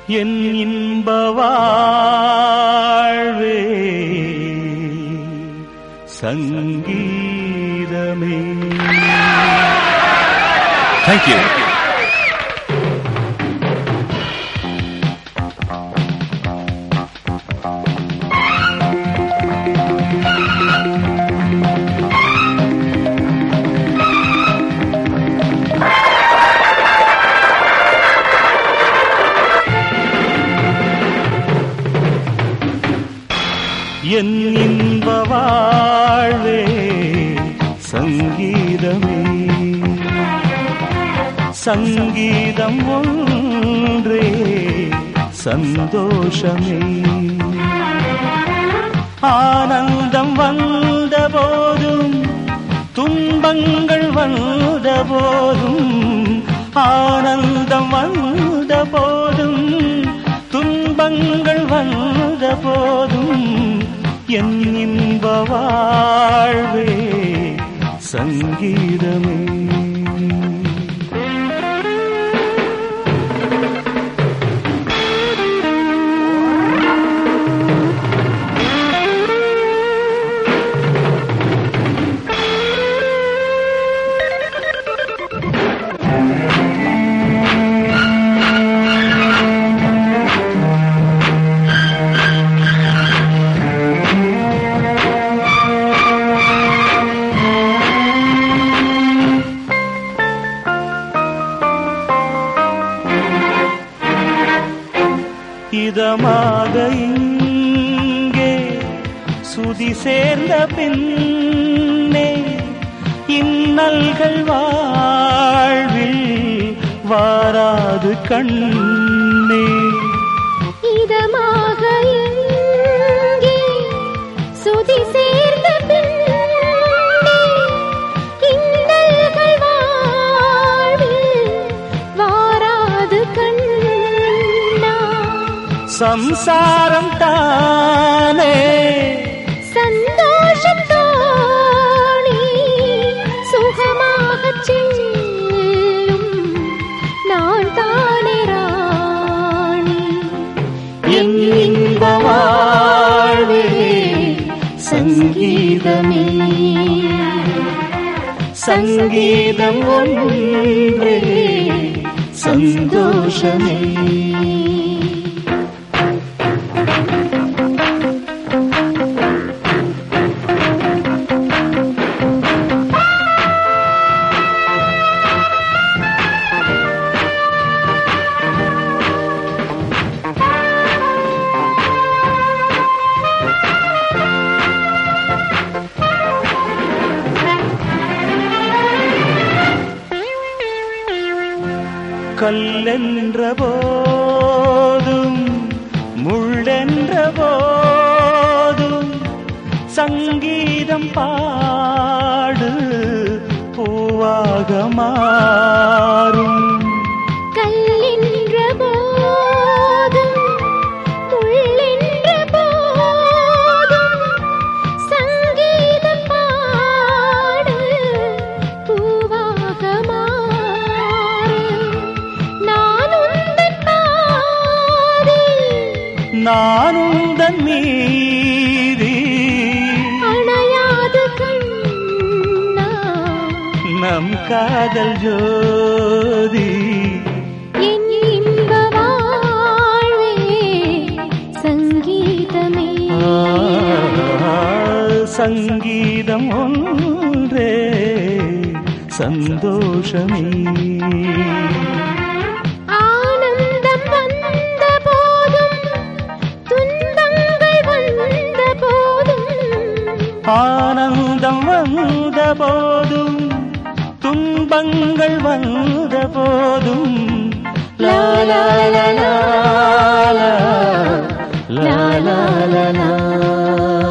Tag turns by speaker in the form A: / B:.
A: என் இன்ப வாழ்வே சங்கீதமே
B: தேங்க்யூ
A: என் இன்ப வாழ்வே சங்கீதமே சங்கீதம் ஒன்றே சந்தோஷமே ஆனந்தம் வந்த போதும் துன்பங்கள் வந்த போதும் ஆனந்தம் வந்த போதும் துன்பங்கள் வந்த போதும் என் இன்ப வாழ்வே சங்கீதமே இதமாக இங்கே சுதி சேர்ந்த பின்னே இன்னல்கள் வாழ்வில் வாராது கண்ணே
C: இதமாக இங்கே சுதி சேர்ந்த பின்னே இன்னல்கள் வாழ்வில் வாராது கண்ணா
A: சம்சாரம் தானே
C: சந்தோஷத்தோணி சுகமாகச் செல்லும் நான் தானே ராணி
A: என் இன்ப வாழ்வே சங்கீதமே சங்கீதம் ஒன்றே சந்தோஷமே கல்லென்ற போதும் முள்ளென்ற போதும் சங்கீதம் பாடு பூவாக மாறும்
C: கல்லின்ற போதும் முள்ளென்ற போதும் சங்கீதம் பாடு பூவாக மாறு நான் உந்தன் பாதி
A: நானும் தன் மீதி
C: அணையாது கண்ணா
A: நம் காதல் ஜோதி
C: என் இன்ப வாழ்வே சங்கீதமே
A: ஆ, சங்கீதம் ஒன்றே சந்தோஷமே
C: ஆனந்தம் வந்த போதும் துன்பங்கள் வந்த போதும்
A: ஆனந்தம் வந்த போதும் துன்பங்கள் வந்த போதும் லா லா லா லா லா லா லா லா லா